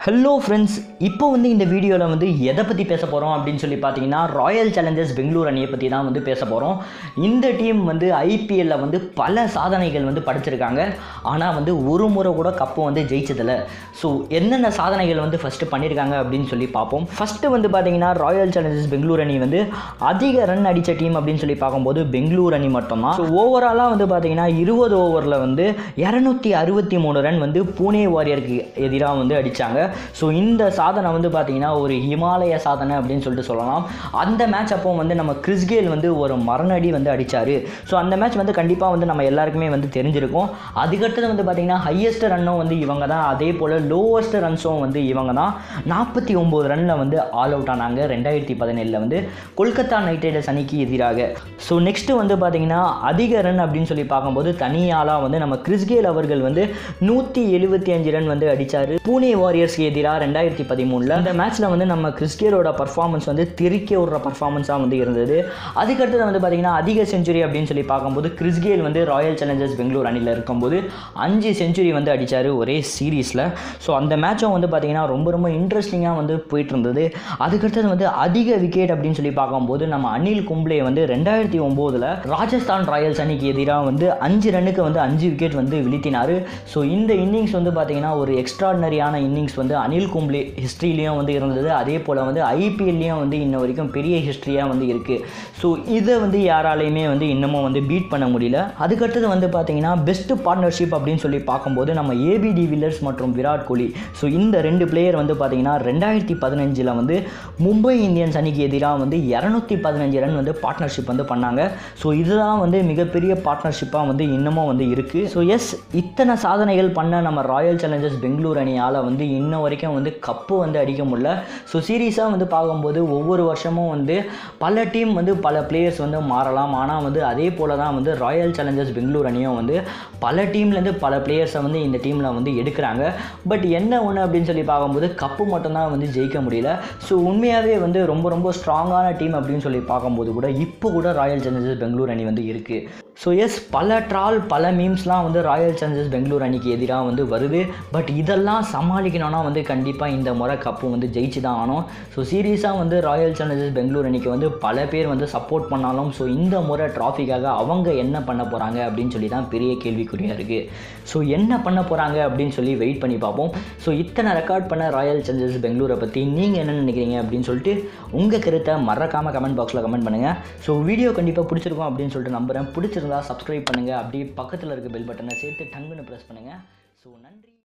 hello friends இப்போ வந்து இந்த வீடியோவில் வந்து எதை பற்றி பேச போகிறோம் அப்படின்னு சொல்லி பார்த்தீங்கன்னா ராயல் சேலஞ்சர்ஸ் பெங்களூர் அணியை பற்றி தான் வந்து பேச போகிறோம் இந்த டீம் வந்து ஐபிஎல்ல வந்து பல சாதனைகள் வந்து படைச்சிருக்காங்க ஆனால் வந்து ஒரு முறை கூட கப்பு வந்து ஜெயிச்சதில்ல ஸோ என்னென்ன சாதனைகள் வந்து ஃபஸ்ட்டு பண்ணியிருக்காங்க அப்படின்னு சொல்லி பார்ப்போம் ஃபஸ்ட்டு வந்து பார்த்தீங்கன்னா ராயல் சேலஞ்சர்ஸ் பெங்களூர் அணி வந்து அதிக ரன் அடித்த டீம் அப்படின்னு சொல்லி பார்க்கும்போது பெங்களூர் அணி மட்டும்தான் ஸோ ஓவராலாக வந்து பார்த்தீங்கன்னா இருபது ஓவரில் வந்து இரநூத்தி அறுபத்தி மூணு ரன் வந்து பூனே வாரியருக்கு எதிராக வந்து அடித்தாங்க ஸோ இந்த சாதனை வந்து பார்த்தீங்கன்னா ஒரு ஹிமாலய சாதனை அப்படின்னு சொல்லிட்டு சொல்லலாம் அந்த மேட்ச் அப்போ வந்து நம்ம கிறிஸ்கேல் வந்து ஒரு மரணடி வந்து அடித்தார் ஸோ அந்த மேட்ச் வந்து கண்டிப்பாக வந்து நம்ம எல்லாருக்குமே வந்து தெரிஞ்சிருக்கும் அதுக்கடுத்தது வந்து பார்த்தீங்கன்னா ஹையஸ்ட் ரன்னும் வந்து இவங்க தான் அதே போல் லோவஸ்ட் ரன்ஸும் வந்து இவங்க தான் நாற்பத்தி ஒம்பது ரனில் வந்து ஆல் அவுட் ஆனாங்க ரெண்டாயிரத்தி பதினேழில் வந்து கொல்கத்தா நைட் ரைடர்ஸ் அணிக்கு எதிராக ஸோ நெக்ஸ்ட்டு வந்து பார்த்தீங்கன்னா அதிக ரன் அப்படின்னு சொல்லி பார்க்கும்போது தனியாளாக வந்து நம்ம கிறிஸ்கேல் அவர்கள் வந்து நூற்றி எழுபத்தி அஞ்சு ரன் வந்து அடித்தார் பூனே வாரியர்ஸ்க்கு எதிராக ரெண்டாயிரத்தி பதிமூணில் அந்த மேட்ச்சில் வந்து நம்ம கிறிஸ்கேலோட பர்ஃபார்மன்ஸ் வந்து திருக்கி விடுற பர்ஃபார்மன்ஸாக வந்து இருந்தது அதுக்கடுத்தது வந்து பார்த்தீங்கன்னா அதிக செஞ்சுரி அப்படின்னு சொல்லி பார்க்கும்போது கிறிஸ்கேல் வந்து ராயல் சேலஞ்சர்ஸ் பெங்களூர் அணியில் இருக்கும்போது அஞ்சு செஞ்சுரி வந்து அடித்தார் ஒரே சீரீஸில் ஸோ அந்த மேட்சும் வந்து பார்த்தீங்கன்னா ரொம்ப ரொம்ப இன்ட்ரெஸ்டிங்காக வந்து போயிட்டு இருந்தது அதுக்கடுத்தது வந்து அதிக விக்கெட் அப்படின்னு சொல்லி பார்க்கும்போது நம்ம அனில் கும்ப்ளே வந்து ரெண்டாயிரத்தி ஒம்போதில் ராஜஸ்தான் ராயல்ஸ் அணிக்கு எதிராக வந்து அஞ்சு ரன்னுக்கு வந்து அஞ்சு விக்கெட் வந்து வீழ்த்தினார் ஸோ இந்த இன்னிங்ஸ் வந்து பார்த்தீங்கன்னா ஒரு எக்ஸ்ட்ராடினரியான இன்னிங்ஸ் வந்து அனில் கும்ப்ளே ஹிஸ்ட்ரிலையும் வந்து இருந்தது அதே போல் வந்து ஐபிஎல்லையும் வந்து இன்ன வரைக்கும் பெரிய ஹிஸ்ட்ரியாக வந்து இருக்குது ஸோ இதை வந்து யாராலையுமே வந்து இன்னமும் வந்து பீட் பண்ண முடியல அதுக்கடுத்தது வந்து பார்த்தீங்கன்னா பெஸ்ட் பார்ட்னர்ஷிப் அப்படின்னு சொல்லி பார்க்கும்போது நம்ம ஏபி டிவில்லர்ஸ் மற்றும் விராட் கோலி ஸோ இந்த ரெண்டு பிளேயர் வந்து பார்த்தீங்கன்னா ரெண்டாயிரத்தி பதினஞ்சில் வந்து மும்பை இந்தியன்ஸ் அணிக்கு எதிராக வந்து இரநூத்தி பதினஞ்சு ரன் வந்து பார்ட்னர்ஷிப் வந்து பண்ணாங்க ஸோ இதுதான் வந்து மிகப்பெரிய பார்ட்னர்ஷிப்பாக வந்து இன்னமும் வந்து இருக்குது ஸோ எஸ் இத்தனை சாதனைகள் பண்ண நம்ம ராயல் சேலஞ்சர்ஸ் பெங்களூர் அணியால் வந்து இன்ன வரைக்கும் வந்து கப்பு வந்து அடிக்க முடியல ஸோ சீரியஸாக வந்து பார்க்கும்போது ஒவ்வொரு வருஷமும் வந்து பல டீம் வந்து பல பிளேயர்ஸ் வந்து மாறலாம் ஆனால் வந்து அதே போல் தான் வந்து ராயல் சேலஞ்சர்ஸ் பெங்களூர் அணியும் வந்து பல டீம்லேருந்து பல பிளேயர்ஸை வந்து இந்த டீமில் வந்து எடுக்கிறாங்க பட் என்ன ஒன்று அப்படின்னு சொல்லி பார்க்கும்போது கப்பு மட்டும்தான் வந்து ஜெயிக்க முடியல ஸோ உண்மையாகவே வந்து ரொம்ப ரொம்ப ஸ்ட்ராங்கான டீம் அப்படின்னு சொல்லி பார்க்கும்போது கூட இப்போ கூட ராயல் சேலஞ்சர்ஸ் பெங்களூர் அணி வந்து இருக்குது ஸோ எஸ் பல ட்ரால் பல மீம்ஸ்லாம் வந்து ராயல் சேலஞ்சர்ஸ் பெங்களூர் அணிக்கு எதிராக வந்து வருது பட் இதெல்லாம் சமாளிக்கணும்னா வந்து கண்டிப்பாக இந்த முறை கப்பு வந்து ஜெயிச்சு தான் ஆகணும் ஸோ சீரியஸாக வந்து ராயல் சேலஞ்சர்ஸ் பெங்களூர் அணிக்கு வந்து பல பேர் வந்து சப்போர்ட் பண்ணாலும் ஸோ இந்த முறை ட்ராஃபிக்காக அவங்க என்ன பண்ண போகிறாங்க அப்படின்னு சொல்லி தான் பெரிய கேள்விக்குறியாக இருக்குது ஸோ என்ன பண்ண போகிறாங்க அப்படின்னு சொல்லி வெயிட் பண்ணி பார்ப்போம் ஸோ இத்தனை ரெக்கார்ட் பண்ண ராயல் சேலஞ்சர்ஸ் பெங்களூரை பற்றி நீங்கள் என்ன நினைக்கிறீங்க அப்படின்னு சொல்லிட்டு உங்கள் கருத்தை மறக்காமல் கமெண்ட் பாக்ஸில் கமெண்ட் பண்ணுங்கள் ஸோ வீடியோ கண்டிப்பாக பிடிச்சிருக்கும் அப்படின்னு சொல்லிட்டு நம்புகிறேன் பிடிச்சிருந்தா சப்ஸ்கிரைப் பண்ணுங்கள் அப்படியே பக்கத்தில் இருக்க பெல் பட்டனை சேர்த்து டங்குன்னு ப்ரெஸ் பண்ணுங்கள் ஸோ நன்றி